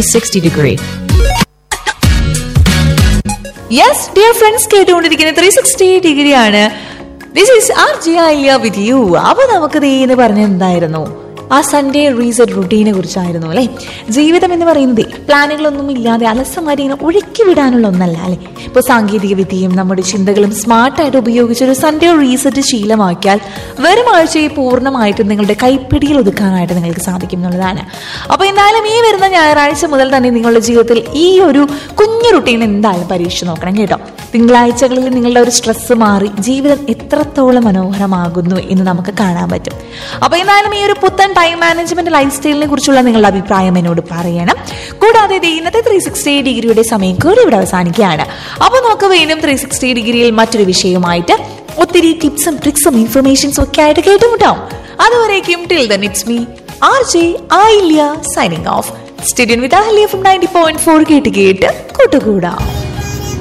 360 degree. Yes dear friends കേട്ടുകൊണ്ടിരിക്കുന്ന three sixty degree ആണ് this is R J I with you അപ്പൊ നമുക്ക് ദേ എന്ന് പറഞ്ഞ എന്തായിരുന്നു ആ സൺഡേ റീസെറ്റ് റുട്ടീനെ കുറിച്ചായിരുന്നു അല്ലെ ജീവിതം എന്ന് പറയുന്നത് പ്ലാനുകളൊന്നും ഇല്ലാതെ അലസമാരി ഇങ്ങനെ ഒഴുക്കി വിടാനുള്ള ഒന്നല്ല അല്ലെ ഇപ്പൊ സാങ്കേതിക വിദ്യയും നമ്മുടെ ചിന്തകളും സ്മാർട്ടായിട്ട് ഉപയോഗിച്ച് ഒരു സൺഡേ റീസെറ്റ് ശീലമാക്കിയാൽ വരും ആഴ്ചയെ പൂർണ്ണമായിട്ടും നിങ്ങളുടെ കൈപ്പിടിയിൽ ഒതുക്കാനായിട്ട് നിങ്ങൾക്ക് സാധിക്കും എന്നുള്ളതാണ് അപ്പൊ എന്തായാലും ഈ വരുന്ന ഞായറാഴ്ച മുതൽ തന്നെ നിങ്ങളുടെ ജീവിതത്തിൽ ഈ ഒരു കുഞ്ഞു റുട്ടീൻ എന്തായാലും പരീക്ഷിച്ച് നോക്കണം കേട്ടോ തിങ്കളാഴ്ചകളിൽ നിങ്ങളുടെ ഒരു സ്ട്രെസ് മാറി ജീവിതം എത്രത്തോളം മനോഹരമാകുന്നു എന്ന് നമുക്ക് കാണാൻ പറ്റും അപ്പൊ എന്തായാലും ഈ ഒരു പുത്തൻ ടൈം മാനേജ്മെന്റ് ലൈഫ് സ്റ്റൈലിനെ കുറിച്ചുള്ള നിങ്ങളുടെ അഭിപ്രായം എന്നോട് പറയണം കൂടാതെ ദേ ഇന്നത്തെ ത്രീ സിക്സ്റ്റി ഡിഗ്രിയുടെ സമയം കൂടി ഇവിടെ അവസാനിക്കുകയാണ് അപ്പൊ നമുക്ക് വീണ്ടും ത്രീ സിക്സ്റ്റി ഡിഗ്രിയിൽ മറ്റൊരു വിഷയവുമായിട്ട് ഒത്തിരി ടിപ്സും ട്രിക്സും ഇൻഫർമേഷൻസും ഒക്കെ ആയിട്ട് കേട്ടുമുട്ടാം അതുവരേക്കും till then it's me R J Ayilya signing off സ്റ്റുഡിയൻ with Ahalya from ninety point four കേട്ട് കേട്ട് കൂട്ടുകൂടാം